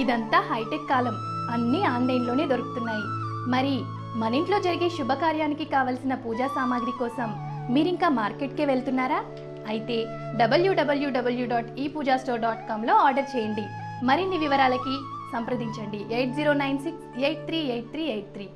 ఇదంతా హైటెక్ కాలం అన్నీ ఆన్లైన్లోనే దొరుకుతున్నాయి మరి మన ఇంట్లో జరిగే శుభకార్యానికి కావలసిన పూజా సామాగ్రి కోసం మీరింకా మార్కెట్కే వెళ్తున్నారా అయితే డబ్ల్యూడబ్ల్యూడబ్ల్యూ డాట్ ఈ పూజా స్టోర్ డాట్ కామ్లో ఆర్డర్ చేయండి మరిన్ని వివరాలకి సంప్రదించండి eight zero nine six eight three eight three eight three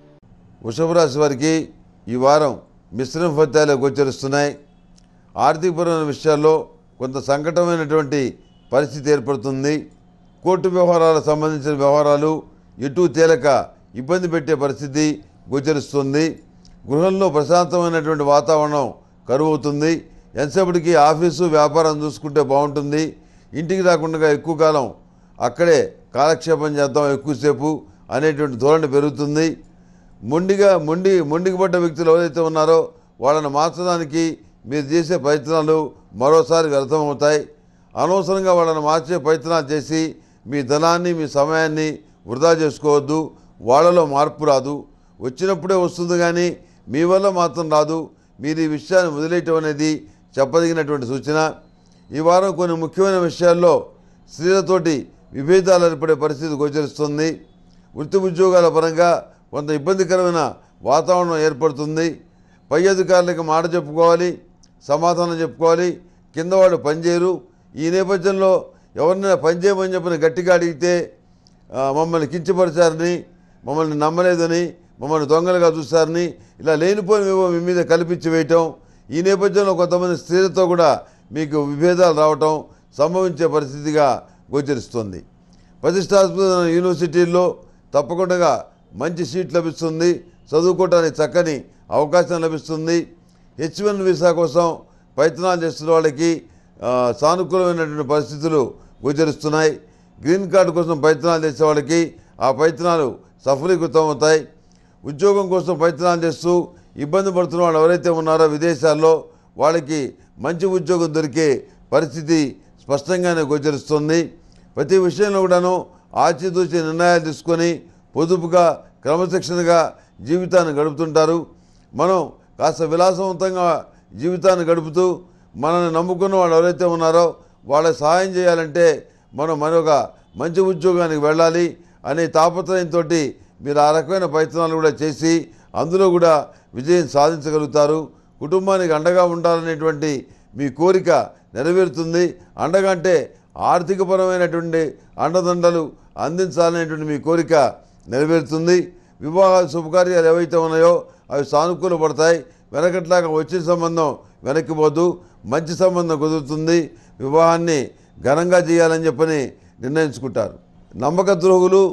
వృషభ రాశి వారికి ఈ వారం మిశ్రమ ఫలితాలు గోచరిస్తున్నాయి ఆర్థికపరమైన విషయాల్లో కొంత సంకటమైనటువంటి పరిస్థితి ఏర్పడుతుంది కోర్టు వ్యవహారాలకు సంబంధించిన వ్యవహారాలు ఎటు తేలక ఇబ్బంది పెట్టే పరిస్థితి గోచరిస్తుంది గృహంలో ప్రశాంతమైనటువంటి వాతావరణం కరువవుతుంది ఎంతసేపటికి ఆఫీసు వ్యాపారం చూసుకుంటే బాగుంటుంది ఇంటికి రాకుండా ఎక్కువ కాలం అక్కడే కాలక్షేపం చేద్దాం ఎక్కువసేపు అనేటువంటి ధోరణి పెరుగుతుంది మొండిగా మొండి మొండికి పడ్డ వ్యక్తులు ఎవరైతే ఉన్నారో వాళ్ళని మార్చడానికి మీరు చేసే ప్రయత్నాలు మరోసారి వ్యర్థమవుతాయి అనవసరంగా వాళ్ళని మార్చే ప్రయత్నాలు చేసి మీ ధనాన్ని మీ సమయాన్ని వృధా చేసుకోవద్దు వాళ్ళలో మార్పు రాదు వచ్చినప్పుడే వస్తుంది కానీ మీ వల్ల మాత్రం రాదు మీరు ఈ విషయాన్ని వదిలేయటం అనేది చెప్పదగినటువంటి సూచన ఈ వారం కొన్ని ముఖ్యమైన విషయాల్లో స్త్రీలతోటి విభేదాలు ఏర్పడే పరిస్థితి గోచరిస్తుంది వృత్తి ఉద్యోగాల పరంగా కొంత ఇబ్బందికరమైన వాతావరణం ఏర్పడుతుంది పై అధికారులకు మాట చెప్పుకోవాలి సమాధానం చెప్పుకోవాలి కింద వాళ్ళు పనిచేయరు ఈ నేపథ్యంలో ఎవరినైనా పనిచేయమని చెప్పిన గట్టిగా అడిగితే ఆ, మమ్మల్ని కించపరిచారని మమ్మల్ని నమ్మలేదని మమ్మల్ని దొంగలుగా చూశారని ఇలా లేనిపోయినవేవో మీ మీద కల్పించి వేయటం ఈ నేపథ్యంలో కొంతమంది స్త్రీలతో కూడా మీకు విభేదాలు రావటం సంభవించే పరిస్థితిగా గోచరిస్తుంది ప్రతిష్టాత్మక యూనివర్సిటీల్లో తప్పకుండా మంచి సీట్ లభిస్తుంది చదువుకోవడానికి చక్కని అవకాశం లభిస్తుంది హెచ్ వన్ వీసా కోసం ప్రయత్నాలు చేస్తున్న వాళ్ళకి ఆ, సానుకూలమైనటువంటి పరిస్థితులు గోచరిస్తున్నాయి గ్రీన్ కార్డు కోసం ప్రయత్నాలు చేసే వాళ్ళకి ఆ ప్రయత్నాలు సఫలీకృతం అవుతాయి ఉద్యోగం కోసం ప్రయత్నాలు చేస్తూ ఇబ్బంది పడుతున్న వాళ్ళు ఎవరైతే ఉన్నారో విదేశాల్లో వాళ్ళకి మంచి ఉద్యోగం దొరికే పరిస్థితి స్పష్టంగానే గోచరిస్తుంది ప్రతి విషయంలో కూడాను ఆచితూచి నిర్ణయాలు తీసుకొని పొదుపుగా క్రమశిక్షణగా జీవితాన్ని గడుపుతుంటారు మనం కాస్త విలాసవంతంగా జీవితాన్ని గడుపుతూ మనల్ని నమ్ముకున్న వాళ్ళు ఎవరైతే ఉన్నారో వాళ్ళకి సహాయం చేయాలంటే మనం మరొక మంచి ఉద్యోగానికి వెళ్ళాలి అనే తాపత్రయంతో మీరు ఆ రకమైన ప్రయత్నాలు కూడా చేసి అందులో కూడా విజయం సాధించగలుగుతారు కుటుంబానికి అండగా ఉండాలనేటువంటి మీ కోరిక నెరవేరుతుంది అండగా అంటే ఆర్థికపరమైనటువంటి అండదండలు అందించాలనేటువంటి మీ కోరిక నెరవేరుతుంది వివాహ శుభకార్యాలు ఏవైతే ఉన్నాయో అవి సానుకూల పడతాయి వెనకట్లాగా వచ్చిన సంబంధం వెనక్కి పోదు మంచి సంబంధం కుదురుతుంది వివాహాన్ని ఘనంగా చేయాలని చెప్పని నిర్ణయించుకుంటారు నమ్మక ద్రోహులు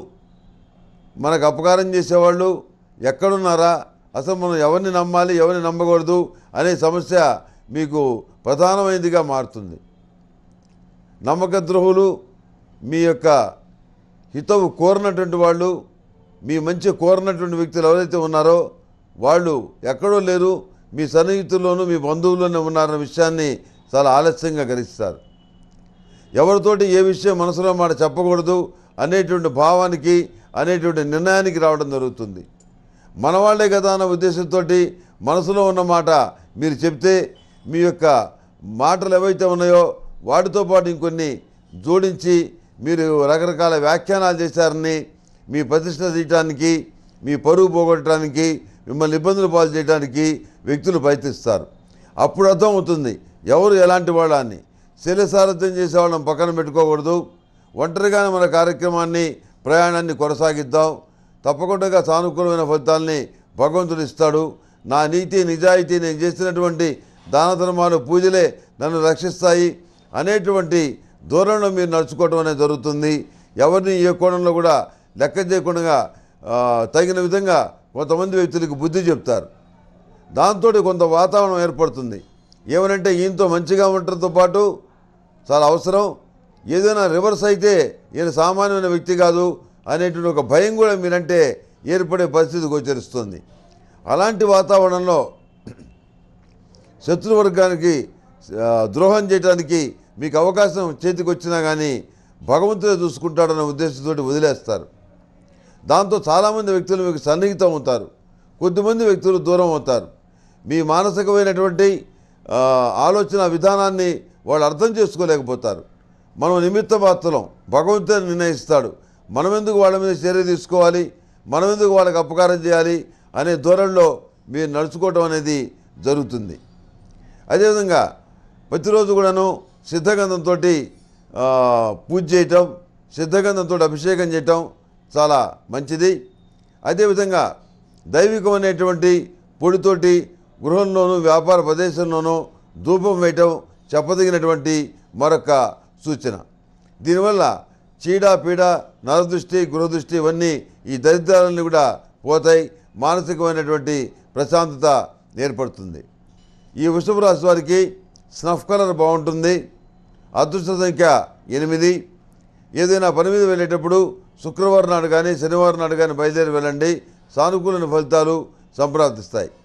మనకు అపకారం చేసేవాళ్ళు ఎక్కడున్నారా అసలు మనం ఎవరిని నమ్మాలి ఎవరిని నమ్మకూడదు అనే సమస్య మీకు ప్రధానమైనదిగా మారుతుంది నమ్మక ద్రోహులు మీ యొక్క హితవు కోరినటువంటి వాళ్ళు మీ మంచి కోరినటువంటి వ్యక్తులు ఎవరైతే ఉన్నారో వాళ్ళు ఎక్కడో లేరు మీ సన్నిహితుల్లోనూ మీ బంధువుల్లోనే ఉన్నారన్న విషయాన్ని చాలా ఆలస్యంగా గ్రహిస్తారు ఎవరితోటి ఏ విషయం మనసులో మాట చెప్పకూడదు అనేటువంటి భావానికి అనేటువంటి నిర్ణయానికి రావడం జరుగుతుంది మనవాళ్లే కదా అన్న ఉద్దేశంతో మనసులో ఉన్న మాట మీరు చెప్తే మీ యొక్క మాటలు ఏవైతే ఉన్నాయో వాటితో పాటు ఇంకొన్ని జోడించి మీరు రకరకాల వ్యాఖ్యానాలు చేశారని మీ ప్రతిష్ట తీయటానికి మీ పరువు పోగొట్టడానికి మిమ్మల్ని ఇబ్బందులు పాలు చేయడానికి వ్యక్తులు ప్రయత్నిస్తారు అప్పుడు అర్థం అవుతుంది ఎవరు ఎలాంటి వాళ్ళని శైలసారథ్యం చేసే వాళ్ళని పక్కన పెట్టుకోకూడదు ఒంటరిగానే మన కార్యక్రమాన్ని ప్రయాణాన్ని కొనసాగిద్దాం తప్పకుండా సానుకూలమైన ఫలితాల్ని భగవంతుడు ఇస్తాడు నా నీతి నిజాయితీ నేను చేసినటువంటి దాన ధర్మాలు పూజలే నన్ను రక్షిస్తాయి అనేటువంటి దూరంలో మీరు నడుచుకోవడం అనేది జరుగుతుంది ఎవరిని ఏ కోణంలో కూడా లెక్క చేయకుండా ఆ, తగిన విధంగా కొంతమంది వ్యక్తులకు బుద్ధి చెప్తారు దాంతో కొంత వాతావరణం ఏర్పడుతుంది ఏమనంటే ఈయనతో మంచిగా ఉండటంతో పాటు చాలా అవసరం ఏదైనా రివర్స్ అయితే ఈయన సామాన్యమైన వ్యక్తి కాదు అనేటువంటి ఒక భయం కూడా మీరంటే ఏర్పడే పరిస్థితి గోచరిస్తుంది అలాంటి వాతావరణంలో శత్రువర్గానికి ఆ, ద్రోహం చేయడానికి మీకు అవకాశం చేతికి వచ్చినా కానీ భగవంతుడే చూసుకుంటాడన్న ఉద్దేశంతో వదిలేస్తారు దాంతో చాలామంది వ్యక్తులు మీకు సన్నిహితం అవుతారు కొద్దిమంది వ్యక్తులు దూరం అవుతారు మీ మానసికమైనటువంటి ఆ, ఆలోచన విధానాన్ని వాళ్ళు అర్థం చేసుకోలేకపోతారు మనం నిమిత్త మాత్రం భగవంతుడు నిర్ణయిస్తాడు మనం ఎందుకు వాళ్ళ మీద చర్య తీసుకోవాలి మనం ఎందుకు వాళ్ళకి అపకారం చేయాలి అనే ధోరణిలో మీరు నడుచుకోవటం అనేది జరుగుతుంది అదేవిధంగా ప్రతిరోజు కూడాను సిద్ధగంధంతో పూజ చేయటం సిద్ధగంధంతో అభిషేకం చేయటం చాలా మంచిది అదేవిధంగా దైవికమైనటువంటి పొడితోటి గృహంలోనూ వ్యాపార ప్రదేశంలోనూ ధూపం వేయటం చెప్పదగినటువంటి మరొక సూచన దీనివల్ల చీడ పీడ నరదృష్టి గృహదృష్టి ఇవన్నీ ఈ దరిద్రాలన్నీ కూడా పోతాయి మానసికమైనటువంటి ప్రశాంతత ఏర్పడుతుంది ఈ వృషభ రాశి వారికి స్నఫ్ కలర్ బాగుంటుంది అదృష్ట సంఖ్య ఎనిమిది ఏదైనా పని మీద వెళ్ళేటప్పుడు శుక్రవారం నాడు కానీ శనివారం నాడు కానీ బయలుదేరి వెళ్ళండి సానుకూల ఫలితాలు సంప్రాప్తిస్తాయి